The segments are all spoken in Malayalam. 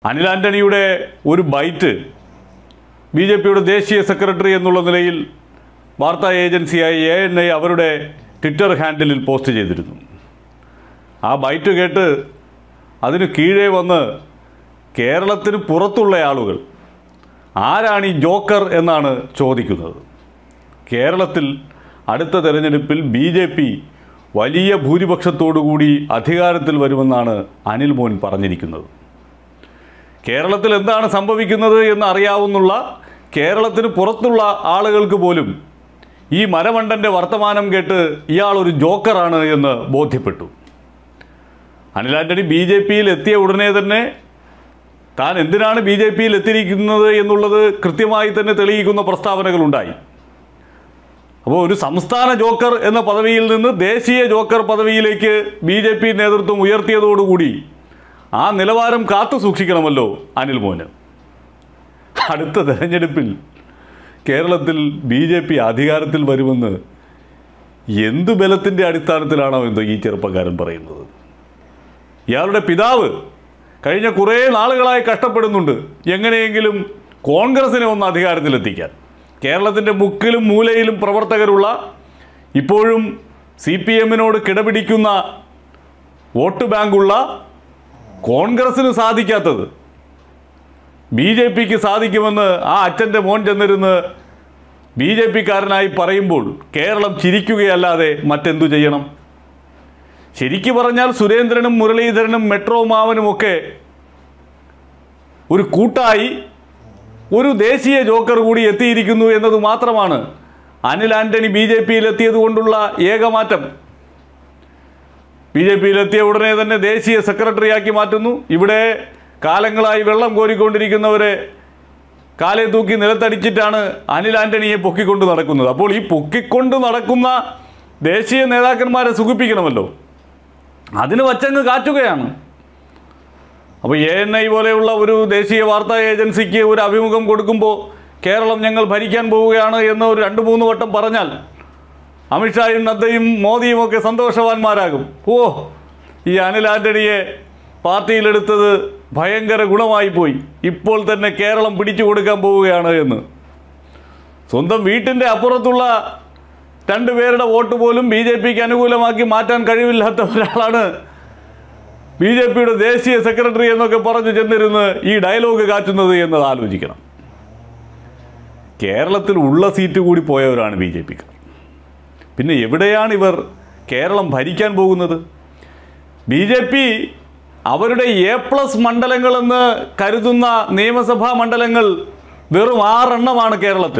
അനിൽ ആൻ്റണിയുടെ ഒരു ബൈറ്റ് ബി ജെ പിയുടെ ദേശീയ സെക്രട്ടറി എന്നുള്ള നിലയിൽ വാർത്താ ഏജൻസിയായ എ എൻ ഐ അവരുടെ ട്വിറ്റർ ഹാൻഡിലിൽ പോസ്റ്റ് ചെയ്തിരുന്നു ആ ബൈറ്റ് കേട്ട് അതിന് കീഴേ വന്ന് കേരളത്തിന് പുറത്തുള്ള ആളുകൾ ആരാണ് ഈ ജോക്കർ എന്നാണ് ചോദിക്കുന്നത് കേരളത്തിൽ അടുത്ത തെരഞ്ഞെടുപ്പിൽ ബി ജെ പി വലിയ ഭൂരിപക്ഷത്തോടുകൂടി അധികാരത്തിൽ വരുമെന്നാണ് അനിൽ മോൻ പറഞ്ഞിരിക്കുന്നത് കേരളത്തിൽ എന്താണ് സംഭവിക്കുന്നത് എന്ന് അറിയാവുന്നുള്ള കേരളത്തിന് പുറത്തുള്ള ആളുകൾക്ക് പോലും ഈ മരമണ്ടൻ്റെ വർത്തമാനം കേട്ട് ഇയാൾ ഒരു ജോക്കറാണ് എന്ന് ബോധ്യപ്പെട്ടു അനിൽ ആൻ്റണി ബി ജെ പിയിൽ എത്തിയ ഉടനെ തന്നെ താൻ എന്തിനാണ് ബി ജെ പിയിൽ എത്തിയിരിക്കുന്നത് എന്നുള്ളത് കൃത്യമായി തന്നെ തെളിയിക്കുന്ന പ്രസ്താവനകളുണ്ടായി അപ്പോൾ ഒരു സംസ്ഥാന ജോക്കർ എന്ന പദവിയിൽ നിന്ന് ദേശീയ ജോക്കർ പദവിയിലേക്ക് ബി ജെ പി നേതൃത്വം ഉയർത്തിയതോടുകൂടി ആ നിലവാരം കാത്തു സൂക്ഷിക്കണമല്ലോ അനിൽ മോന് അടുത്ത തെരഞ്ഞെടുപ്പിൽ കേരളത്തിൽ ബി ജെ പി അധികാരത്തിൽ വരുമെന്ന് എന്തു ബലത്തിൻ്റെ അടിസ്ഥാനത്തിലാണോ എന്തോ ഈ ചെറുപ്പക്കാരൻ പറയുന്നത് ഇയാളുടെ പിതാവ് കഴിഞ്ഞ കുറേ നാളുകളായി കഷ്ടപ്പെടുന്നുണ്ട് എങ്ങനെയെങ്കിലും കോൺഗ്രസിനെ ഒന്ന് അധികാരത്തിലെത്തിക്കാൻ കേരളത്തിൻ്റെ മുക്കിലും മൂലയിലും പ്രവർത്തകരുള്ള ഇപ്പോഴും സി പി എമ്മിനോട് കിടപിടിക്കുന്ന വോട്ട് ബാങ്കുള്ള കോൺഗ്രസ്സിന് സാധിക്കാത്തത് ബി ജെ പിക്ക് സാധിക്കുമെന്ന് ആ അച്ഛൻ്റെ മോൻ ചെന്നിരുന്ന് ബി ജെ പിക്കാരനായി പറയുമ്പോൾ കേരളം ചിരിക്കുകയല്ലാതെ മറ്റെന്തു ചെയ്യണം ശരിക്കു പറഞ്ഞാൽ സുരേന്ദ്രനും മുരളീധരനും മെട്രോ മാവനുമൊക്കെ ഒരു കൂട്ടായി ഒരു ദേശീയ ജോക്കർ കൂടി എത്തിയിരിക്കുന്നു എന്നത് മാത്രമാണ് അനിൽ ആന്റണി ബി ജെ പിയിൽ എത്തിയത് കൊണ്ടുള്ള ഏകമാറ്റം ബി ജെ പിയിലെത്തിയ ഉടനെ തന്നെ ദേശീയ സെക്രട്ടറിയാക്കി മാറ്റുന്നു ഇവിടെ കാലങ്ങളായി വെള്ളം കോരിക്കൊണ്ടിരിക്കുന്നവരെ കാലെ തൂക്കി നിലത്തടിച്ചിട്ടാണ് അനിൽ ആന്റണിയെ പൊക്കിക്കൊണ്ട് നടക്കുന്നത് അപ്പോൾ ഈ പൊക്കിക്കൊണ്ട് നടക്കുന്ന ദേശീയ നേതാക്കന്മാരെ സുഖിപ്പിക്കണമല്ലോ അതിന് വച്ചങ്ങ് കാറ്റുകയാണ് അപ്പോൾ എ എൻ ഐ പോലെയുള്ള ഒരു ദേശീയ വാർത്താ ഏജൻസിക്ക് ഒരു അഭിമുഖം കൊടുക്കുമ്പോൾ കേരളം ഞങ്ങൾ ഭരിക്കാൻ പോവുകയാണ് എന്ന് ഒരു രണ്ട് മൂന്ന് വട്ടം പറഞ്ഞാൽ അമിത്ഷായും നദ്ദയും മോദിയും ഒക്കെ സന്തോഷവാന്മാരാകും ഓ ഈ അനിൽ ആന്റണിയെ പാർട്ടിയിലെടുത്തത് ഭയങ്കര ഗുണമായി പോയി ഇപ്പോൾ തന്നെ കേരളം പിടിച്ചു കൊടുക്കാൻ പോവുകയാണ് എന്ന് സ്വന്തം വീട്ടിൻ്റെ അപ്പുറത്തുള്ള രണ്ടുപേരുടെ വോട്ട് പോലും ബി ജെ പിക്ക് അനുകൂലമാക്കി മാറ്റാൻ കഴിവില്ലാത്ത ഒരാളാണ് ബി ജെ പിയുടെ ദേശീയ സെക്രട്ടറി എന്നൊക്കെ പറഞ്ഞു ചെന്നിരുന്ന് ഈ ഡയലോഗ് കാറ്റുന്നത് എന്നത് ആലോചിക്കണം കേരളത്തിൽ ഉള്ള സീറ്റ് കൂടി പോയവരാണ് ബി ജെ പിക്കാർ പിന്നെ എവിടെയാണ് ഇവർ കേരളം ഭരിക്കാൻ പോകുന്നത് ബി ജെ പി അവരുടെ എ പ്ലസ് മണ്ഡലങ്ങളെന്ന് കരുതുന്ന നിയമസഭാ മണ്ഡലങ്ങൾ വെറും ആറെണ്ണമാണ് കേരളത്തിൽ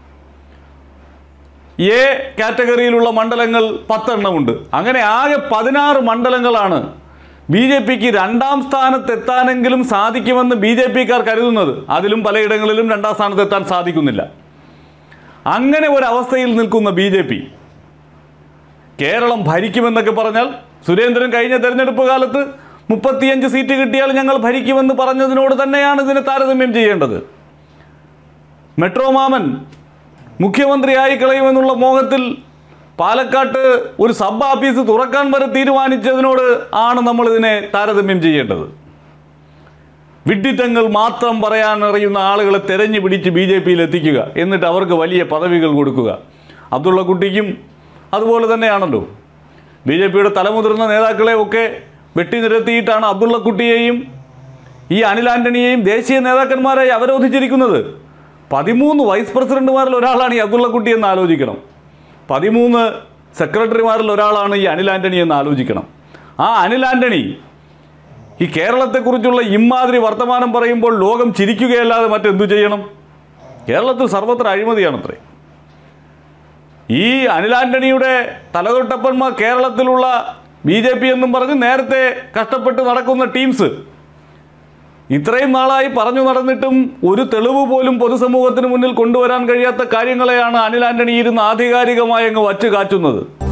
എ കാറ്റഗറിയിലുള്ള മണ്ഡലങ്ങൾ പത്തെണ്ണമുണ്ട് അങ്ങനെ ആകെ പതിനാറ് മണ്ഡലങ്ങളാണ് ബി ജെ പിക്ക് രണ്ടാം സ്ഥാനത്തെത്താനെങ്കിലും സാധിക്കുമെന്ന് ബി ജെ പിക്കാർ കരുതുന്നത് അതിലും പലയിടങ്ങളിലും രണ്ടാം സ്ഥാനത്തെത്താൻ സാധിക്കുന്നില്ല അങ്ങനെ ഒരവസ്ഥയിൽ നിൽക്കുന്ന ബി ജെ പി കേരളം ഭരിക്കുമെന്നൊക്കെ പറഞ്ഞാൽ സുരേന്ദ്രൻ കഴിഞ്ഞ തെരഞ്ഞെടുപ്പ് കാലത്ത് മുപ്പത്തിയഞ്ച് സീറ്റ് കിട്ടിയാൽ ഞങ്ങൾ ഭരിക്കുമെന്ന് പറഞ്ഞതിനോട് തന്നെയാണ് ഇതിനെ താരതമ്യം ചെയ്യേണ്ടത് മെട്രോ മാമൻ മുഖ്യമന്ത്രിയായി കളയുമെന്നുള്ള മോഹത്തിൽ പാലക്കാട്ട് ഒരു സബ് ഓഫീസ് തുറക്കാൻ വരെ തീരുമാനിച്ചതിനോട് ആണ് നമ്മൾ ഇതിനെ താരതമ്യം ചെയ്യേണ്ടത് വിഡ്ഢിത്തങ്ങൾ മാത്രം പറയാൻ അറിയുന്ന ആളുകളെ തെരഞ്ഞു പിടിച്ച് ബി ജെ പിയിൽ എത്തിക്കുക എന്നിട്ട് അവർക്ക് വലിയ പദവികൾ കൊടുക്കുക അബ്ദുള്ള കുട്ടിക്കും അതുപോലെ തന്നെയാണല്ലോ ബി ജെ പിയുടെ തലമുതിർന്ന നേതാക്കളെ ഒക്കെ വെട്ടിനിരത്തിയിട്ടാണ് അബ്ദുള്ള കുട്ടിയെയും ഈ അനിൽ ആന്റണിയെയും ദേശീയ നേതാക്കന്മാരായി അവരോധിച്ചിരിക്കുന്നത് പതിമൂന്ന് വൈസ് പ്രസിഡന്റുമാരിൽ ഒരാളാണ് ഈ അബ്ദുള്ള കുട്ടി എന്ന് ആലോചിക്കണം പതിമൂന്ന് സെക്രട്ടറിമാരിൽ ഒരാളാണ് ഈ അനിൽ ആന്റണി എന്ന് ആലോചിക്കണം ആ അനിൽ ആന്റണി ഈ കേരളത്തെക്കുറിച്ചുള്ള ഇമാതിരി വർത്തമാനം പറയുമ്പോൾ ലോകം ചിരിക്കുകയല്ലാതെ മറ്റെന്തു ചെയ്യണം കേരളത്തിൽ സർവത്ര അഴിമതിയാണത്രേ ഈ അനിൽ ആന്റണിയുടെ തലതൊട്ടപ്പന്മാർ കേരളത്തിലുള്ള ബി ജെ പി എന്നും പറഞ്ഞ് നേരത്തെ കഷ്ടപ്പെട്ട് നടക്കുന്ന ടീംസ് ഇത്രയും നാളായി പറഞ്ഞു നടന്നിട്ടും ഒരു തെളിവ് പോലും പൊതുസമൂഹത്തിന് മുന്നിൽ കൊണ്ടുവരാൻ കഴിയാത്ത കാര്യങ്ങളെയാണ് അനിൽ ആന്റണി ഇരുന്ന് ആധികാരികമായി അങ്ങ് വച്ച് കാച്ചുന്നത്